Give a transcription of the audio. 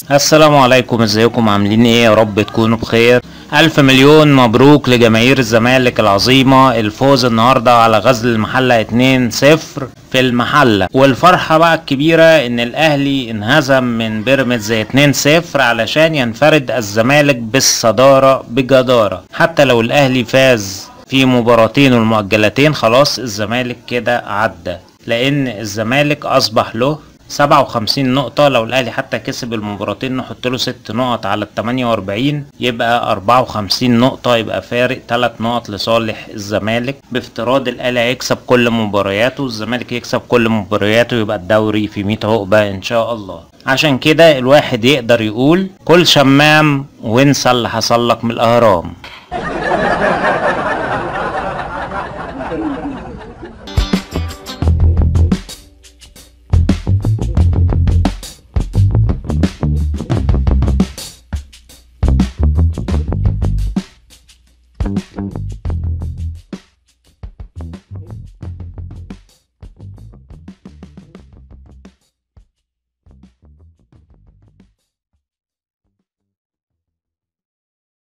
السلام عليكم ازيكم عاملين ايه يا رب تكونوا بخير الف مليون مبروك لجماهير الزمالك العظيمة الفوز النهاردة على غزل المحلة 2 0 في المحلة والفرحة بقى الكبيرة ان الاهلي انهزم من بيراميدز 2 0 علشان ينفرد الزمالك بالصدارة بجدارة حتى لو الاهلي فاز في مباراتين المؤجلتين خلاص الزمالك كده عدى لان الزمالك اصبح له 57 نقطة لو الأهلي حتى كسب المباراتين نحط له 6 نقط على ال 48 يبقى 54 نقطة يبقى فارق 3 نقط لصالح الزمالك بافتراض الأهلي هيكسب كل مبارياته والزمالك يكسب كل مبارياته يبقى الدوري في 100 عقبة إن شاء الله عشان كده الواحد يقدر يقول كل شمام وانسى اللي حصل لك من الأهرام